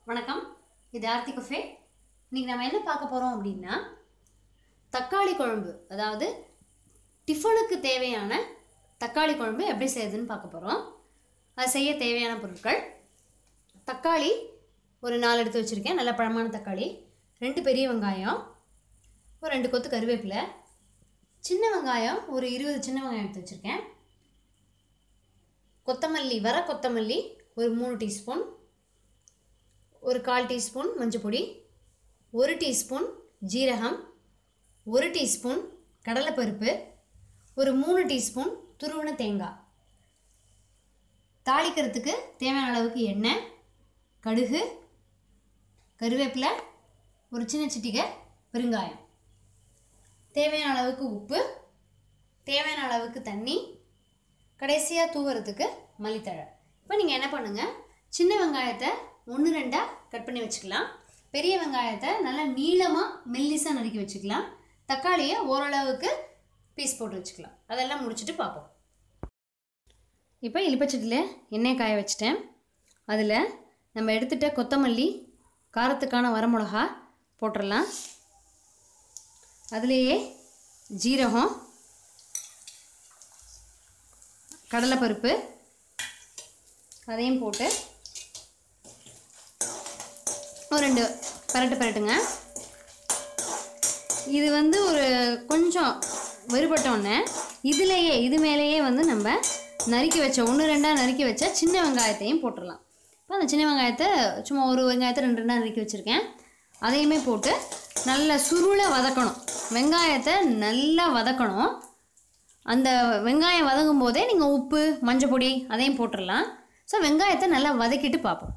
வணக்கம் இது ஆர்த்தி கஃபே இன்றைக்கி நம்ம என்ன பார்க்க போகிறோம் அப்படின்னா தக்காளி குழம்பு அதாவது டிஃபனுக்கு தேவையான தக்காளி குழம்பு எப்படி செய்யுதுன்னு பார்க்க போகிறோம் அது செய்ய தேவையான பொருட்கள் தக்காளி ஒரு நாலு எடுத்து வச்சுருக்கேன் நல்ல பழமான தக்காளி ரெண்டு பெரிய வெங்காயம் ஒரு ரெண்டு கொத்து கருவேப்பிலை சின்ன வெங்காயம் ஒரு இருபது சின்ன வெங்காயம் எடுத்து வச்சுருக்கேன் கொத்தமல்லி வர கொத்தமல்லி ஒரு மூணு டீஸ்பூன் ஒரு கால் டீஸ்பூன் மஞ்சப்பொடி ஒரு டீஸ்பூன் ஜீரகம் ஒரு டீஸ்பூன் கடலைப்பருப்பு ஒரு மூணு டீஸ்பூன் துருவின தேங்காய் தாளிக்கிறதுக்கு தேவையான அளவுக்கு எண்ணெய் கடுகு கருவேப்பிலை ஒரு சின்ன சிட்டிகை பெருங்காயம் தேவையான அளவுக்கு உப்பு தேவையான அளவுக்கு தண்ணி கடைசியாக தூவுறதுக்கு மல்லித்தழை இப்போ நீங்கள் என்ன பண்ணுங்கள் சின்ன வெங்காயத்தை ஒன்று ரெண்டாக கட் பண்ணி வச்சுக்கலாம் பெரிய வெங்காயத்தை நல்லா நீளமாக மெல்லிசாக நறுக்கி வச்சுக்கலாம் தக்காளியை ஓரளவுக்கு பீஸ் போட்டு வச்சுக்கலாம் அதெல்லாம் முடிச்சுட்டு பார்ப்போம் இப்போ இழுப்பச்சட்டியில் எண்ணெய் காய வச்சிட்டேன் அதில் நம்ம எடுத்துகிட்ட கொத்தமல்லி காரத்துக்கான வரமிளகா போட்டுடலாம் அதுலேயே ஜீரகம் கடலைப்பருப்பு அதையும் போட்டு ஒரு ரெண்டு பரட்டு பரட்டுங்க இது வந்து ஒரு கொஞ்சம் வெறுபட்டோன்னே இதுலேயே இது மேலேயே வந்து நம்ம நறுக்கி வச்ச ஒன்று ரெண்டாக நறுக்கி வச்ச சின்ன வெங்காயத்தையும் போட்டுடலாம் இப்போ அந்த சின்ன வெங்காயத்தை சும்மா ஒரு வெங்காயத்தை ரெண்டு ரெண்டாக நறுக்கி வச்சுருக்கேன் அதையுமே போட்டு நல்லா சுருளை வதக்கணும் வெங்காயத்தை நல்லா வதக்கணும் அந்த வெங்காயம் வதங்கும் போதே நீங்கள் உப்பு மஞ்சள் பொடி அதையும் போட்டுடலாம் ஸோ வெங்காயத்தை நல்லா வதக்கிட்டு பார்ப்போம்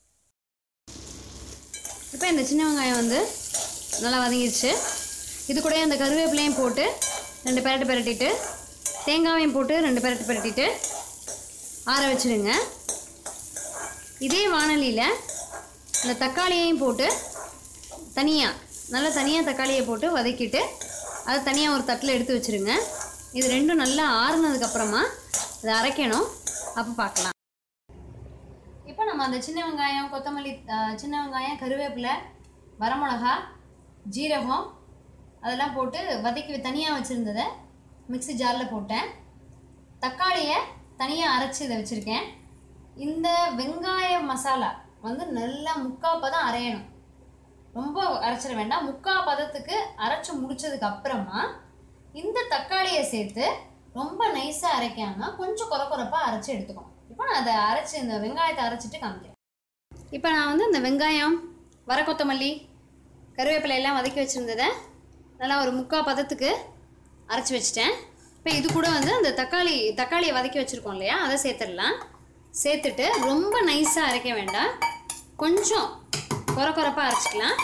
இப்போ இந்த சின்ன வெங்காயம் வந்து நல்லா வதங்கிடுச்சு இது கூட அந்த கருவேப்பிலையும் போட்டு ரெண்டு பெரட்டு பெரட்டிட்டு தேங்காவையும் போட்டு ரெண்டு பெரட்டு பெரட்டிட்டு ஆற வச்சுடுங்க இதே வானலியில் இந்த தக்காளியையும் போட்டு தனியாக நல்லா தனியாக தக்காளியை போட்டு வதக்கிட்டு அதை தனியாக ஒரு தட்டில் எடுத்து வச்சுருங்க இது ரெண்டும் நல்லா ஆறுனதுக்கப்புறமா அதை அரைக்கணும் அப்போ பார்க்கலாம் இப்போ நம்ம அந்த சின்ன வெங்காயம் கொத்தமல்லி அஹ், சின்ன வெங்காயம் கருவேப்பிலை வரமிளகா ஜீரகம் அதெல்லாம் போட்டு வதக்கி தனியாக வச்சுருந்ததை மிக்ஸி ஜாரில் போட்டேன் தக்காளியை தனியாக அரைச்சி இதை வச்சுருக்கேன் இந்த வெங்காய மசாலா வந்து நல்லா முக்கால் பதம் அரையணும் ரொம்ப அரைச்சிட வேண்டாம் முக்கால் பதத்துக்கு அரைச்சி முடிச்சதுக்கு அப்புறமா இந்த தக்காளியை சேர்த்து ரொம்ப நைஸாக அரைக்காம கொஞ்சம் குறை குறைப்பாக அரைச்சி எடுத்துக்கணும் இப்போ நான் அதை அரைச்சி இந்த வெங்காயத்தை அரைச்சிட்டு காமிக்கிறேன் இப்போ நான் வந்து இந்த வெங்காயம் வர கொத்தமல்லி கருவேப்பிலை எல்லாம் வதக்கி வச்சுருந்ததை நல்லா ஒரு முக்கால் பதத்துக்கு அரைச்சி வச்சிட்டேன் இப்போ இது கூட வந்து அந்த தக்காளி தக்காளியை வதக்கி வச்சுருக்கோம் இல்லையா அதை சேர்த்துடலாம் சேர்த்துட்டு ரொம்ப நைஸாக அரைக்க வேண்டாம் கொஞ்சம் குறை குறைப்பாக அரைச்சிக்கலாம்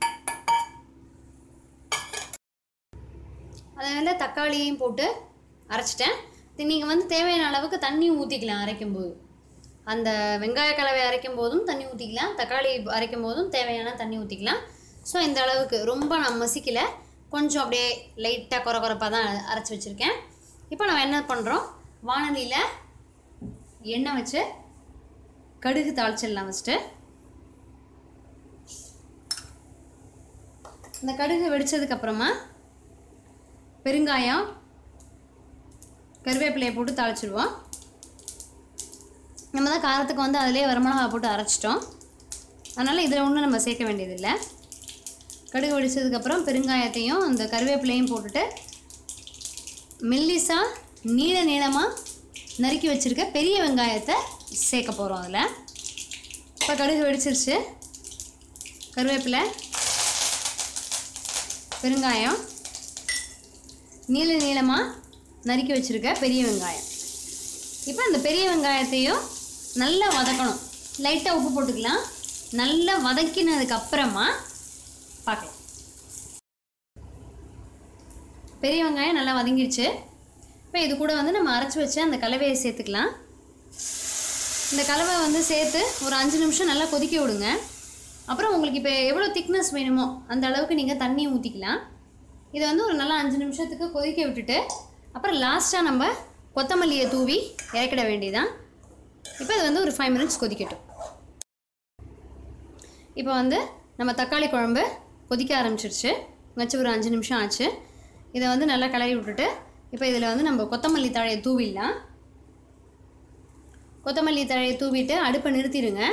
அதை வந்து தக்காளியையும் போட்டு அரைச்சிட்டேன் நீங்கள் வந்து தேவையான அளவுக்கு தண்ணியும் ஊற்றிக்கலாம் அரைக்கும்போது அந்த வெங்காய கலவை அரைக்கும் போதும் தண்ணி ஊற்றிக்கலாம் தக்காளி அரைக்கும் போதும் தேவையான தண்ணி ஊற்றிக்கலாம் ஸோ இந்த அளவுக்கு ரொம்ப நான் மசிக்கல கொஞ்சம் அப்படியே லைட்டாக குறை குறைப்பாக தான் அரைச்சி வச்சுருக்கேன் இப்போ நம்ம என்ன பண்ணுறோம் வானலியில் எண்ணெய் வச்சு கடுகு தாளிச்சிடலாம் ஃபஸ்ட்டு இந்த கடுகு வெடிச்சதுக்கப்புறமா பெருங்காயம் கருவேப்பிலையை போட்டு தாளிச்சிடுவோம் நம்ம தான் காரத்துக்கு வந்து அதிலே வரமிளகா போட்டு அரைச்சிட்டோம் அதனால் இதில் ஒன்றும் நம்ம சேர்க்க வேண்டியதில்லை கடுகு வெடிச்சதுக்கப்புறம் பெருங்காயத்தையும் அந்த கருவேப்பிலையும் போட்டுட்டு மெல்லிசா நீள நீளமாக நறுக்கி வச்சுருக்க பெரிய வெங்காயத்தை சேர்க்க போகிறோம் அதில் இப்போ கடுகு வெடிச்சிருச்சு கருவேப்பிலை பெருங்காயம் நீள நீளமாக நறுக்கி வச்சுருக்க பெரிய வெங்காயம் இப்போ அந்த பெரிய வெங்காயத்தையும் நல்லா வதக்கணும் லைட்டாக உப்பு போட்டுக்கலாம் நல்லா வதக்கினதுக்கு அப்புறமா பார்க்கலாம் பெரிய வெங்காயம் நல்லா வதங்கிடுச்சு இப்போ இது கூட வந்து நம்ம அரைச்சி வச்ச அந்த கலவையை சேர்த்துக்கலாம் இந்த கலவை வந்து சேர்த்து ஒரு அஞ்சு நிமிஷம் நல்லா கொதிக்க விடுங்க அப்புறம் உங்களுக்கு இப்போ எவ்வளோ திக்னஸ் வேணுமோ அந்த அளவுக்கு நீங்கள் தண்ணி ஊற்றிக்கலாம் இதை வந்து ஒரு நல்லா அஞ்சு நிமிஷத்துக்கு கொதிக்க விட்டுட்டு அப்புறம் லாஸ்ட்டாக நம்ம கொத்தமல்லியை தூவி இறக்கிட வேண்டியதான் இப்போ இது வந்து ஒரு ஃபைவ் மினிட்ஸ் கொதிக்கட்டும் இப்போ வந்து நம்ம தக்காளி குழம்பு கொதிக்க ஆரம்பிச்சிருச்சு வச்சு ஒரு அஞ்சு நிமிஷம் ஆச்சு இதை வந்து நல்லா கிளறி விட்டுட்டு இப்போ இதில் வந்து நம்ம கொத்தமல்லி தழையை தூவிடலாம் கொத்தமல்லி தழையை தூவிட்டு அடுப்பை நிறுத்திடுங்க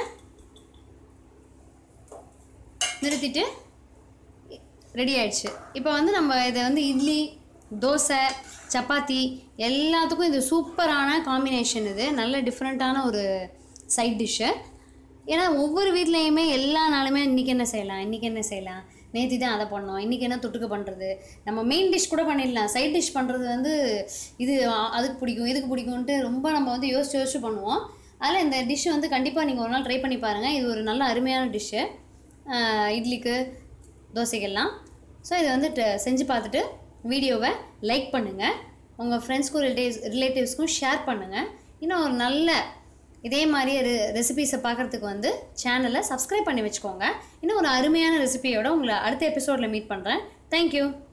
நிறுத்திட்டு ரெடி ஆயிடுச்சு இப்போ வந்து நம்ம இதை வந்து இட்லி தோசை சப்பாத்தி எல்லாத்துக்கும் இது சூப்பரான காம்பினேஷன் இது நல்ல டிஃப்ரெண்ட்டான ஒரு சைட் டிஷ்ஷு ஏன்னா ஒவ்வொரு வீட்லேயுமே எல்லா நாளுமே இன்றைக்கி என்ன செய்யலாம் இன்றைக்கி என்ன செய்யலாம் நேற்று தான் அதை பண்ணோம் இன்றைக்கி என்ன தொட்டுக்க பண்ணுறது நம்ம மெயின் டிஷ் கூட பண்ணிடலாம் சைட் டிஷ் பண்ணுறது வந்து இது அ- அதுக்கு பிடிக்கும் இதுக்கு பிடிக்கும்ன்ட்டு ரொம்ப நம்ம வந்து யோசிச்சு யோசிச்சு பண்ணுவோம் அதில் இந்த டிஷ் வந்து கண்டிப்பாக நீங்கள் ஒரு நாள் ட்ரை பண்ணி பாருங்கள் இது ஒரு நல்ல அருமையான டிஷ்ஷு இட்லிக்கு தோசைக்கெல்லாம் ஸோ இதை வந்து ட- செஞ்சு பார்த்துட்டு வீடியோவை லைக் பண்ணுங்கள் உங்கள் ஃப்ரெண்ட்ஸ்க்கும் ரிலேட்டிவ்ஸ் ரிலேட்டிவ்ஸ்க்கும் ஷேர் பண்ணுங்கள் இன்னும் ஒரு நல்ல இதே மாதிரி ரெ ரெசிபீஸை பார்க்குறதுக்கு வந்து சேனலை சப்ஸ்கிரைப் பண்ணி வச்சுக்கோங்க இன்னும் ஒரு அருமையான ரெசிபியோட உங்களை அடுத்த எபிசோடில் மீட் பண்ணுறேன் தேங்க்யூ